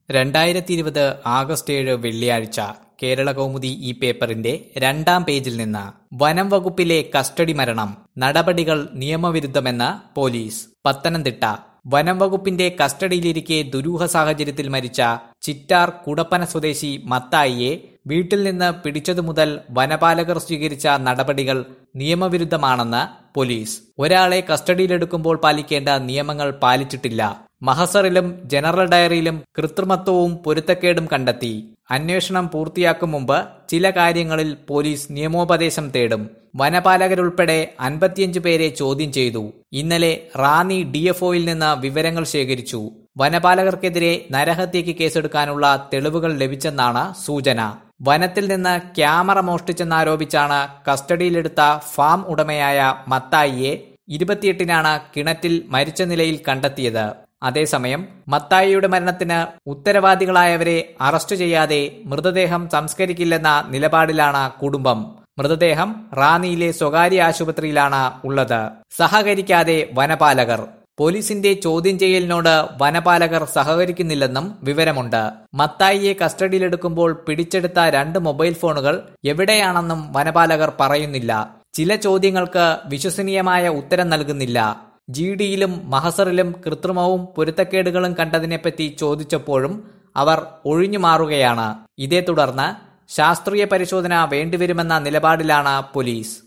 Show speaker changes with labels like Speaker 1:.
Speaker 1: രണ്ടായിരത്തി ഇരുപത് ആഗസ്റ്റ് ഏഴ് വെള്ളിയാഴ്ച കേരള കൗമുദി ഈ പേപ്പറിന്റെ രണ്ടാം പേജിൽ നിന്ന് വനം വകുപ്പിലെ കസ്റ്റഡി മരണം നടപടികൾ നിയമവിരുദ്ധമെന്ന് പോലീസ് പത്തനംതിട്ട വനം വകുപ്പിന്റെ കസ്റ്റഡിയിലിരിക്കെ ദുരൂഹ സാഹചര്യത്തിൽ മരിച്ച ചിറ്റാർ കുടപ്പന സ്വദേശി മത്തായിയെ വീട്ടിൽ നിന്ന് പിടിച്ചതു മുതൽ വനപാലകർ സ്വീകരിച്ച നടപടികൾ നിയമവിരുദ്ധമാണെന്ന് പോലീസ് ഒരാളെ കസ്റ്റഡിയിലെടുക്കുമ്പോൾ പാലിക്കേണ്ട നിയമങ്ങൾ പാലിച്ചിട്ടില്ല മഹസറിലും ജനറൽ ഡയറിയിലും കൃത്രിമത്വവും പൊരുത്തക്കേടും കണ്ടെത്തി അന്വേഷണം പൂർത്തിയാക്കും മുമ്പ് ചില കാര്യങ്ങളിൽ പോലീസ് നിയമോപദേശം തേടും വനപാലകരുൾപ്പെടെ അൻപത്തിയഞ്ച് പേരെ ചോദ്യം ചെയ്തു ഇന്നലെ റാന്നി ഡിഎഫ്ഒയിൽ നിന്ന് വിവരങ്ങൾ ശേഖരിച്ചു വനപാലകർക്കെതിരെ നരഹത്യയ്ക്ക് കേസെടുക്കാനുള്ള തെളിവുകൾ ലഭിച്ചെന്നാണ് സൂചന വനത്തിൽ നിന്ന് ക്യാമറ മോഷ്ടിച്ചെന്നാരോപിച്ചാണ് കസ്റ്റഡിയിലെടുത്ത ഫാം ഉടമയായ മത്തായിയെ ഇരുപത്തിയെട്ടിനാണ് കിണറ്റിൽ മരിച്ച നിലയിൽ കണ്ടെത്തിയത് അതേസമയം മത്തായിയുടെ മരണത്തിന് ഉത്തരവാദികളായവരെ അറസ്റ്റ് ചെയ്യാതെ മൃതദേഹം സംസ്കരിക്കില്ലെന്ന നിലപാടിലാണ് കുടുംബം മൃതദേഹം റാന്നിയിലെ സ്വകാര്യ ആശുപത്രിയിലാണ് ഉള്ളത് സഹകരിക്കാതെ വനപാലകർ പോലീസിന്റെ ചോദ്യം ചെയ്യലിനോട് വനപാലകർ സഹകരിക്കുന്നില്ലെന്നും വിവരമുണ്ട് മത്തായിയെ കസ്റ്റഡിയിലെടുക്കുമ്പോൾ പിടിച്ചെടുത്ത രണ്ട് മൊബൈൽ ഫോണുകൾ എവിടെയാണെന്നും വനപാലകർ പറയുന്നില്ല ചില ചോദ്യങ്ങൾക്ക് വിശ്വസനീയമായ ഉത്തരം നൽകുന്നില്ല ജി ഡിയിലും മഹസറിലും കൃത്രിമവും പൊരുത്തക്കേടുകളും കണ്ടതിനെപ്പറ്റി ചോദിച്ചപ്പോഴും അവർ ഒഴിഞ്ഞു മാറുകയാണ് ഇതേ തുടർന്ന് ശാസ്ത്രീയ പരിശോധന വേണ്ടിവരുമെന്ന നിലപാടിലാണ് പോലീസ്